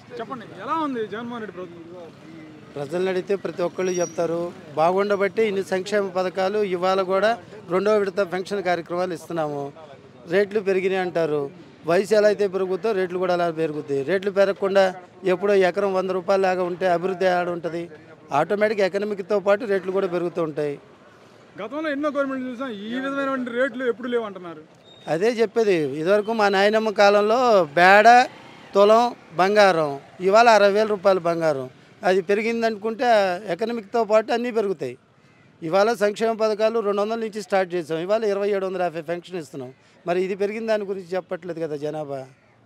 చెప్పండి ఎలా ఉంది జగన్మోహన్ రెడ్డి ప్రభుత్వం ప్రజలను అడిగితే ప్రతి ఒక్కళ్ళు చెప్తారు బాగుండబట్టి ఇన్ని సంక్షేమ పథకాలు ఇవాళ కూడా రెండో విడత పెన్షన్ కార్యక్రమాలు ఇస్తున్నాము రేట్లు పెరిగినాయి అంటారు వయసు ఎలా అయితే పెరుగుతో రేట్లు కూడా అలా పెరుగుతాయి రేట్లు పెరగకుండా ఎప్పుడో ఎకరం వంద రూపాయలు లాగా ఉంటే అభివృద్ధి ఆడ ఉంటుంది ఆటోమేటిక్ ఎకనామిక్తో పాటు రేట్లు కూడా పెరుగుతూ ఉంటాయి గతంలో ఎన్నో గవర్నమెంట్ చూసాం ఈ విధమైనటువంటి రేట్లు ఎప్పుడు లేవు అంటున్నారు అదే చెప్పేది ఇదివరకు మా నాయనమ్మ కాలంలో బేడ తులం బంగారం ఇవాళ అరవై వేల రూపాయలు బంగారం అది పెరిగింది అనుకుంటే ఎకనామిక్తో పాటు అన్నీ పెరుగుతాయి ఇవాళ సంక్షేమ పథకాలు రెండు వందల నుంచి స్టార్ట్ చేసాం ఇవాళ ఇరవై ఏడు వందల యాభై పెన్షన్ ఇస్తున్నాం మరి ఇది పెరిగిన దాని గురించి చెప్పట్లేదు కదా జనాభా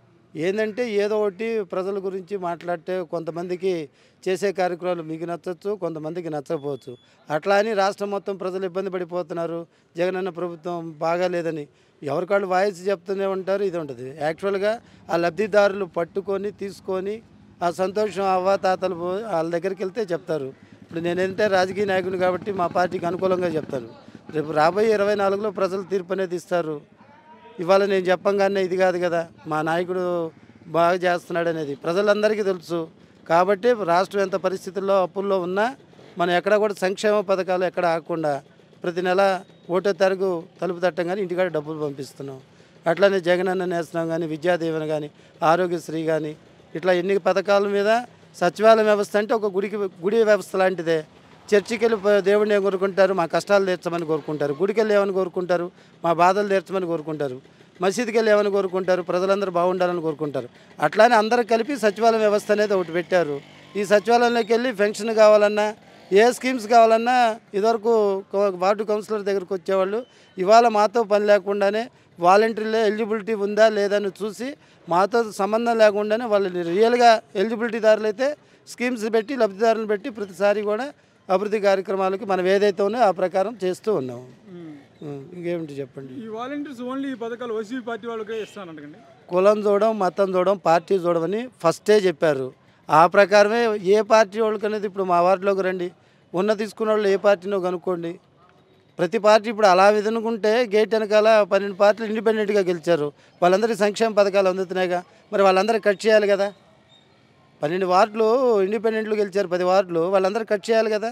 ఏంటంటే ఏదో ఒకటి ప్రజల గురించి మాట్లాడితే కొంతమందికి చేసే కార్యక్రమాలు మీకు నచ్చచ్చు కొంతమందికి నచ్చకపోవచ్చు అట్లా అని రాష్ట్రం మొత్తం ప్రజలు ఇబ్బంది పడిపోతున్నారు జగనన్న ప్రభుత్వం బాగాలేదని ఎవరికాళ్ళు వాయిస్ చెప్తూనే ఉంటారు ఇది ఉంటుంది యాక్చువల్గా ఆ లబ్ధిదారులు పట్టుకొని తీసుకొని ఆ సంతోషం అవ్వ తాతలు పో- వాళ్ళ దగ్గరికి వెళ్తే చెప్తారు ఇప్పుడు నేనంటే రాజకీయ నాయకుని కాబట్టి మా పార్టీకి అనుకూలంగా చెప్తాను రేపు రాబోయే ఇరవై నాలుగులో ప్రజలు తీర్పు అనేది ఇస్తారు ఇవాళ నేను చెప్పంగానే ఇది కాదు కదా మా నాయకుడు బాగా చేస్తున్నాడు అనేది ప్రజలందరికీ తెలుసు కాబట్టి రాష్ట్రం ఎంత పరిస్థితుల్లో అప్పుల్లో ఉన్నా మనం ఎక్కడ కూడా సంక్షేమ పథకాలు ఎక్కడ ఆగకుండా ప్రతి నెల ఓటో తారీఖు తలుపు తట్టంగానే ఇంటికాడ డబ్బులు పంపిస్తున్నాం అట్లానే జగనన్న నేస్తున్నాం కానీ విద్యాదీవెన కానీ ఆరోగ్యశ్రీ కానీ ఇట్లా ఎన్ని పథకాల మీద సచివాలయం వ్యవస్థ అంటే ఒక గుడికి గుడి వ్యవస్థ లాంటిదే చర్చికి వెళ్ళి పో- దేవుడిని ఏం కోరుకుంటారు మా కష్టాలు తీర్చమని కోరుకుంటారు గుడికి వెళ్ళి ఏమని కోరుకుంటారు మా బాధలు తీర్చమని కోరుకుంటారు మసీదుకి వెళ్ళి ఏమని కోరుకుంటారు ప్రజలందరూ బాగుండాలని కోరుకుంటారు అట్లానే అందరూ కలిపి సచివాలయం వ్యవస్థ అనేది ఒకటి పెట్టారు ఈ సచివాలయంలోకి వెళ్ళి పెన్షన్ కావాలన్నా ఏ స్కీమ్స్ కావాలన్నా ఇదివరకు కో- వార్డు కౌన్సిలర్ దగ్గరకు వచ్చేవాళ్ళు ఇవాళ మాతో పని లేకుండానే వాలంటీర్లో ఎలిజిబిలిటీ ఉందా లేదా అని చూసి మాతో సంబంధం లేకుండానే వాళ్ళు రియల్గా ఎలిజిబిలిటీ దారులు అయితే స్కీమ్స్ పెట్టి లబ్ధిదారులను పెట్టి ప్రతిసారి కూడా అభివృద్ధి కార్యక్రమాలకి మనం ఏదైతే ఉన్నాయో ఆ ప్రకారం చేస్తూ ఉన్నాము ఉం, ఇంకేమిటి చెప్పండి ఈ వాలంటీర్స్ ఓన్లీ ఈ పథకాలు వైసీపీ పార్టీ వాళ్ళకే ఇస్తానంటండి కులం చూడడం మతం చూడడం పార్టీ చూడమని ఫస్టే చెప్పారు ఆ ప్రకారమే ఏ పార్టీ వాళ్ళకి అనేది ఇప్పుడు మా వార్డులోకి రండి ఉన్న తీసుకున్న వాళ్ళు ఏ పార్టీనో కనుక్కోండి ప్రతి పార్టీ ఇప్పుడు అలా విధనుకుంటే గేట్ వెనకాల పన్నెండు పార్టీలు ఇండిపెండెంట్గా గెలిచారు వాళ్ళందరికీ సంక్షేమ పథకాలు అందుతున్నాయిగా మరి వాళ్ళందరూ కట్ చేయాలి కదా పన్నెండు వార్డులు ఇండిపెండెంట్లు గెలిచారు పది వార్డులు వాళ్ళందరూ కట్ చేయాలి కదా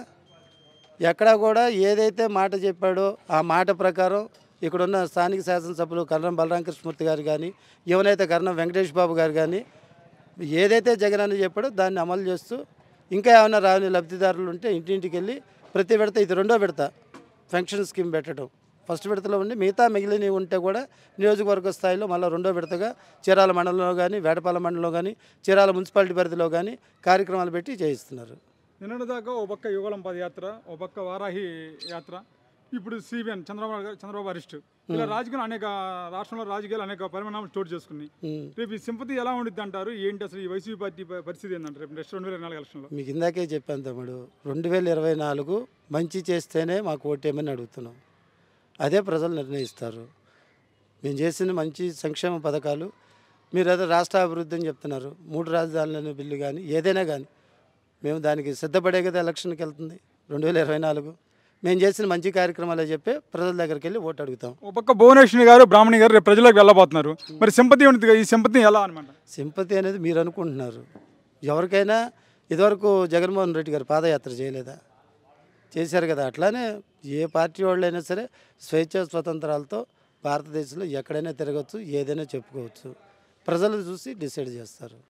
ఎక్కడా కూడా ఏదైతే మాట చెప్పాడో ఆ మాట ప్రకారం ఇక్కడున్న స్థానిక శాసనసభ్యులు కర్ణం బలరాం కృష్ణమూర్తి గారు కానీ ఎవరైతే కర్ణం వెంకటేష్ బాబు గారు కానీ ఏదైతే జగన్ అని చెప్పాడో దాన్ని అమలు చేస్తూ ఇంకా ఏమైనా రాని లబ్ధిదారులు ఉంటే ఇంటింటికి వెళ్ళి ప్రతి విడత ఇది రెండో విడత పెన్షన్ స్కీమ్ పెట్టడం ఫస్ట్ విడతలో ఉండి మిగతా మిగిలినవి ఉంటే కూడా నియోజకవర్గ స్థాయిలో మళ్ళీ రెండో విడతగా చీరాల మండలంలో కానీ వేటపాల మండలంలో కానీ చీరాల మున్సిపాలిటీ పరిధిలో కానీ కార్యక్రమాలు పెట్టి చేయిస్తున్నారు నిన్నటి దాకా ఓ పక్క యుగలం పదయాత్ర ఓ పక్క వారాహి యాత్ర ఇప్పుడు సిబిఎన్ చంద్రబాబు గారు- చంద్రబాబు అరెస్ట్ ఇలా రాజకీయాలు అనేక రాష్ట్రంలో రాజకీయాలు అనేక పరిమాణాలు చోటు చేసుకున్నాయి ఉమ్. రేపు ఈ సింపతి ఎలా ఉండిద్ది అంటారు ఏంటి అసలు ఈ వైసీపీ పార్టీ ప- పరిస్థితి ఏంటంటారు రేపు నెక్స్ట్ రెండు వేల ఇరవై నాలుగు ఎలక్షన్లో మీకు ఇందాకే చెప్పాను తమ్ముడు రెండు వేల ఇరవై నాలుగు మంచి చేస్తేనే మాకు ఓటేమని అడుగుతున్నాం అదే ప్రజలు నిర్ణయిస్తారు మేము చేసిన మంచి సంక్షేమ పథకాలు మీరు అదే రాష్ట్ర అభివృద్ధి అని చెప్తున్నారు మూడు రాజధానుల బిల్లు కానీ ఏదైనా కానీ మేము దానికి సిద్ధపడే కదా ఎలక్షన్కి వెళ్తుంది రెండు వేల ఇరవై నాలుగు మేము చేసిన మంచి కార్యక్రమాలే చెప్పి ప్రజల దగ్గరికి వెళ్ళి ఓటు అడుగుతాం ఓ పక్క భువనేశ్వరి గారు బ్రాహ్మణి గారు రేపు ప్రజలకు వెళ్ళబోతున్నారు మరి సింపతి ఉంటుంది ఈ సింపతి ఎలా అనమాట సింపతి అనేది మీరు అనుకుంటున్నారు ఎవరికైనా ఇదివరకు జగన్మోహన్ రెడ్డి గారు పాదయాత్ర చేయలేదా చేశారు కదా అట్లానే ఏ పార్టీ వాళ్ళైనా సరే స్వేచ్ఛ స్వతంత్రాలతో భారతదేశంలో ఎక్కడైనా తిరగచ్చు ఏదైనా చెప్పుకోవచ్చు ప్రజలు చూసి డిసైడ్ చేస్తారు